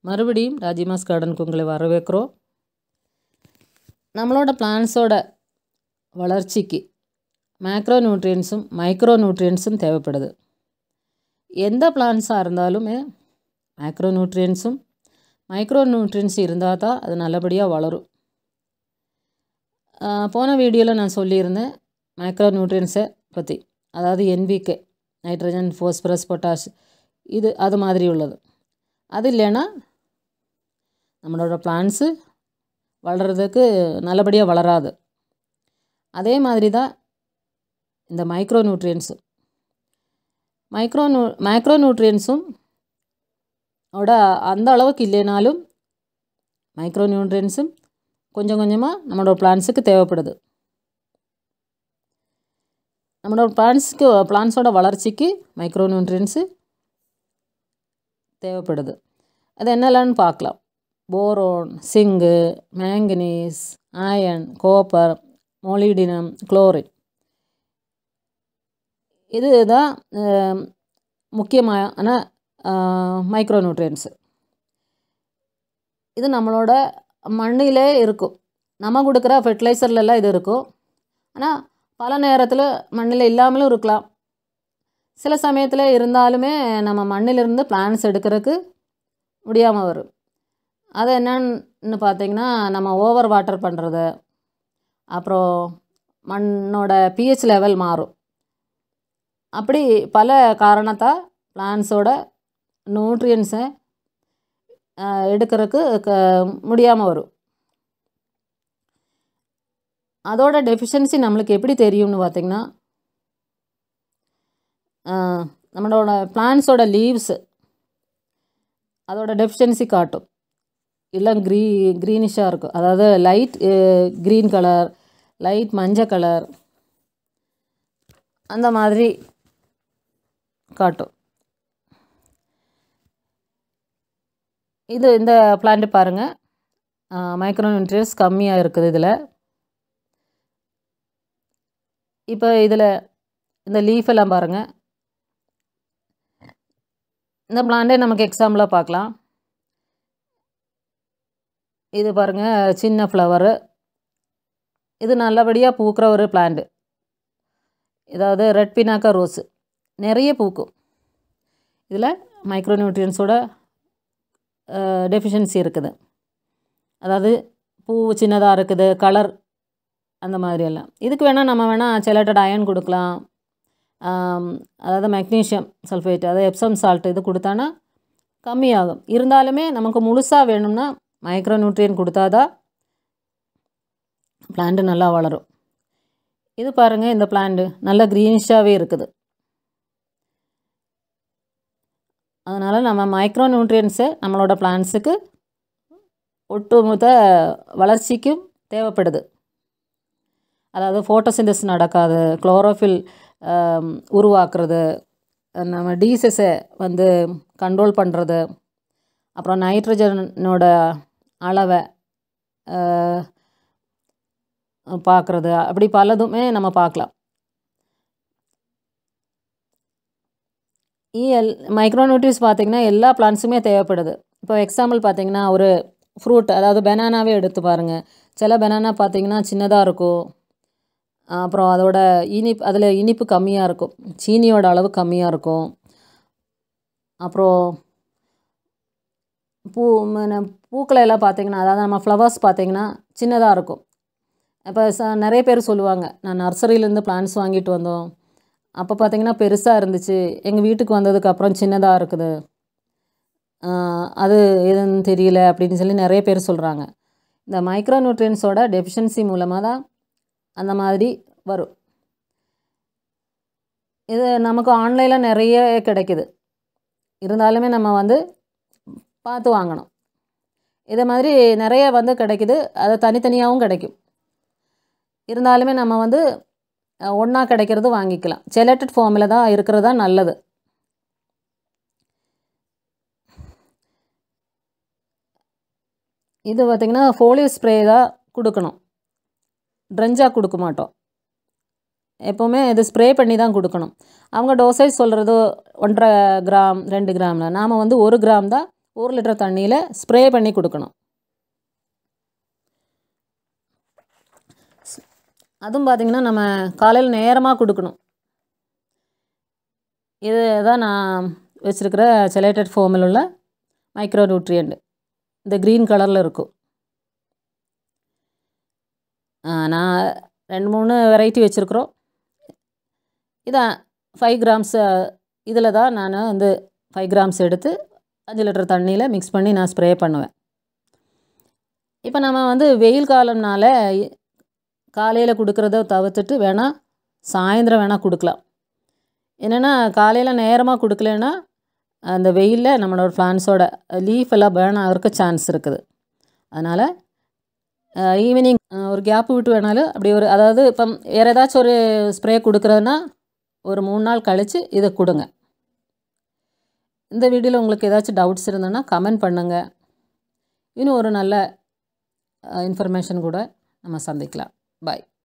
மறுபடியும் ராஜிமாஸ் கார்டனுக்கு உங்களை வரவேற்கிறோம் நம்மளோட பிளான்ஸோட வளர்ச்சிக்கு மேக்ரோ நியூட்ரியன்ஸும் மைக்ரோ நியூட்ரியன்ஸும் தேவைப்படுது எந்த பிளான்ஸாக இருந்தாலுமே மேக்ரோ நியூட்ரியன்ஸும் மைக்ரோ நியூட்ரியன்ஸ் இருந்தால் தான் அது நல்லபடியாக வளரும் ஆஹ் போன வீடியோவில் நான் சொல்லியிருந்தேன் மைக்ரோ நியூட்ரியன்ஸை பற்றி அதாவது என்பிகே நைட்ரஜன் ஃபோஸ்பரஸ் பொட்டாஷ் இது அது மாதிரி உள்ளது அது இல்லைன்னா நம்மளோட பிளான்ஸு வளர்கிறதுக்கு நல்லபடியாக வளராது அதே மாதிரி தான் இந்த மைக்ரோ நியூட்ரியன்ஸும் மைக்ரோ நியூ மேக்ரோ நியூட்ரியன்ஸும் ஓட அந்த அளவுக்கு இல்லைனாலும் மைக்ரோ நியூட்ரியன்ஸும் கொஞ்சம் கொஞ்சமாக நம்மளோட பிளான்ஸுக்கு தேவைப்படுது நம்மளோட பிளான்ஸுக்கு பிளான்ஸோட வளர்ச்சிக்கு மைக்ரோ நியூட்ரியன்ஸு தேவைப்படுது அது என்னெல்லாம்னு பார்க்கலாம் boron zinc manganese iron copper molybdenum chlorine இதுதான் அஹ், முக்கியமான மைக்ரோ நியூட்ரியன்ஸு இது நம்மளோட மண்ணிலே இருக்கும் நம்ம கொடுக்குற ஃபெர்டிலைசர்லலாம் இது இருக்கும் ஆனால் பல நேரத்தில் மண்ணில் இல்லாமலும் இருக்கலாம் சில சமயத்தில் இருந்தாலுமே நம்ம மண்ணிலிருந்து பிளான்ஸ் எடுக்கிறதுக்கு முடியாமல் வரும் அது என்னன்னு பார்த்தீங்கன்னா நம்ம ஓவர் வாட்டர் பண்ணுறது அப்புறம் மண்ணோட பிஹெச் லெவல் மாறும் அப்படி பல காரணத்தால் பிளான்ஸோட நியூட்ரியன்ஸை எடுக்கிறதுக்கு க முடியாமல் வரும் அதோட டெஃபிஷியன்சி நம்மளுக்கு எப்படி தெரியும்னு பார்த்தீங்கன்னா ஆஹ், நம்மளோட பிளான்ஸோட லீவ்ஸு அதோட டெஃபிஷியன்சி காட்டும் இல்லை க்ரீ க்ரீனிஷாக இருக்கும் அதாவது லைட் க்ரீன் கலர் லைட் மஞ்சள் கலர் அந்த மாதிரி காட்டும் இது இந்த பிளான்ட் பாருங்கள் மைக்ரோ நியூட்ரியன்ஸ் கம்மியாக இருக்குது இதில் இப்போ இதில் இந்த லீஃப் எல்லாம் பாருங்கள் இந்த பிளான்ட்டே நமக்கு எக்ஸாம்பிளாக பார்க்கலாம் இது பாருங்கள் சின்ன ஃப்ளவரு இது நல்லபடியாக பூக்கிற ஒரு பிளான்ட்டு இதாவது ரெட் பினாக்கா ரோஸு நிறைய பூக்கும் இதில் மைக்ரோ நியூட்ரியன்ஸோட டெஃபிஷியன்சி இருக்குது அதாவது பூ சின்னதாக இருக்குது கலர் அந்த மாதிரி எல்லாம் இதுக்கு வேணால் நம்ம வேணால் செலட்டட் அயன் கொடுக்கலாம் ஆம், அதாவது மெக்னீஷியம் சல்ஃபேட் அதாவது எப்சம் சால்ட் இது கொடுத்தானா கம்மியாகும் இருந்தாலுமே நமக்கு முழுசாக வேணும்னா மைக்ரோ நியூட்ரியன் கொடுத்தாதான் பிளான்ட்டு நல்லா வளரும் இது பாருங்கள் இந்த பிளான்ட்டு நல்ல க்ரீனிஷாகவே இருக்குது அதனால் நம்ம மைக்ரோ நியூட்ரியன்ஸை நம்மளோட பிளான்ஸுக்கு ஒட்டுமொத்த வளர்ச்சிக்கும் தேவைப்படுது அதாவது ஃபோட்டோசிந்தஸ் நடக்காது குளோரோஃபில் உருவாக்குறது நம்ம டீசஸை வந்து கண்ட்ரோல் பண்ணுறது அப்புறம் நைட்ரஜனோட அளவை பார்க்குறது அப்படி பலதுமே நம்ம பார்க்கலாம் எல் மைக்ரோநியூட்ரிஸ் பார்த்திங்கன்னா எல்லா பிளான்ஸுமே தேவைப்படுது இப்போ எக்ஸாம்பிள் பார்த்தீங்கன்னா ஒரு ஃப்ரூட் அதாவது பெனானாவே எடுத்து பாருங்கள் சில பெனானா பார்த்தீங்கன்னா சின்னதாக இருக்கும் அப்புறம் அதோட இனிப்பு அதில் இனிப்பு கம்மியாக இருக்கும் சீனியோட அளவு கம்மியாக இருக்கும் அப்புறம் பூ மன- பூக்களை எல்லாம் பார்த்தீங்கன்னா அதாவது நம்ம ஃப்ளவர்ஸ் பார்த்தீங்கன்னா சின்னதாக இருக்கும் இப்போ ச நிறைய பேர் சொல்லுவாங்க நான் நர்சரியிலேருந்து பிளான்ஸ் வாங்கிட்டு வந்தோம் அப்போ பார்த்தீங்கன்னா பெருசாக இருந்துச்சு எங்கள் வீட்டுக்கு வந்ததுக்கு அப்புறம் சின்னதாக இருக்குது ஆஹ் அது எதுன்னு தெரியல அப்படின்னு சொல்லி நிறைய பேர் சொல்கிறாங்க இந்த மைக்ரோ நியூட்ரியன்ஸோட டெஃபிஷியன்சி மூலமாக தான் அந்த மாதிரி வரும் இது நமக்கு ஆன்லைனில் நிறைய கிடைக்குது இருந்தாலுமே நம்ம வந்து பார்த்து வாங்கணும் இதே மாதிரி நிறைய வந்து கிடைக்குது அது தனித்தனியாகவும் கிடைக்கும் இருந்தாலுமே நம்ம வந்து ஒன்றா கிடைக்கிறது வாங்கிக்கலாம் செலக்டட் ஃபார்மில் தான் இருக்கிறது தான் நல்லது இது பார்த்திங்கன்னா ஃபோலியோ ஸ்ப்ரே தான் கொடுக்கணும் ட்ரெஞ்சாக கொடுக்க மாட்டோம் எப்போவுமே இது ஸ்ப்ரே பண்ணி தான் கொடுக்கணும் அவங்க டோசேஜ் சொல்கிறது ஒன்றரை கிராம் ரெண்டு கிராமில் நாம் வந்து ஒரு கிராம் தான் ஒரு லிட்டர் தண்ணியில் ஸ்ப்ரே பண்ணி கொடுக்கணும் அதுவும் பார்த்திங்கன்னா நம்ம காலையில் நேரமாக கொடுக்கணும் இது தான் நான் வச்சுருக்கிற செலேட்டட் ஃபோமில் உள்ள மைக்ரோ நியூட்ரியண்ட் இந்த க்ரீன் கலரில் இருக்கும் நான் ரெண்டு மூணு வெரைட்டி வச்சுருக்குறோம் இதான் ஃபைவ் கிராம்ஸ் இதில் தான் நான் வந்து ஃபைவ் கிராம்ஸ் எடுத்து அஞ்சு லிட்டர் தண்ணியில் மிக்ஸ் பண்ணி நான் ஸ்ப்ரே பண்ணுவேன் இப்போ நம்ம வந்து வெயில் காலம்னால காலையில் கொடுக்குறத தவிர்த்துட்டு வேணால் சாயந்தரம் வேணால் கொடுக்கலாம் என்னென்னா காலையில் நேரமாக கொடுக்கலன்னா அந்த வெயிலில் நம்மளோட பிளான்ஸோட லீஃப் எல்லாம் பேர்ன் ஆகிறதுக்கு சான்ஸ் இருக்குது அதனால் ஈவினிங் ஒரு கேப்பு விட்டு வேணாலும் அப்படி ஒரு அதாவது இப்போ வேறு ஏதாச்சும் ஒரு ஸ்ப்ரே கொடுக்குறதுனா ஒரு மூணு நாள் கழித்து இதை கொடுங்க இந்த வீடியோவில் உங்களுக்கு ஏதாச்சும் டவுட்ஸ் இருந்ததுன்னா கமெண்ட் பண்ணுங்கள் இன்னும் ஒரு நல்ல இன்ஃபர்மேஷன் கூட நம்ம சந்திக்கலாம் பாய்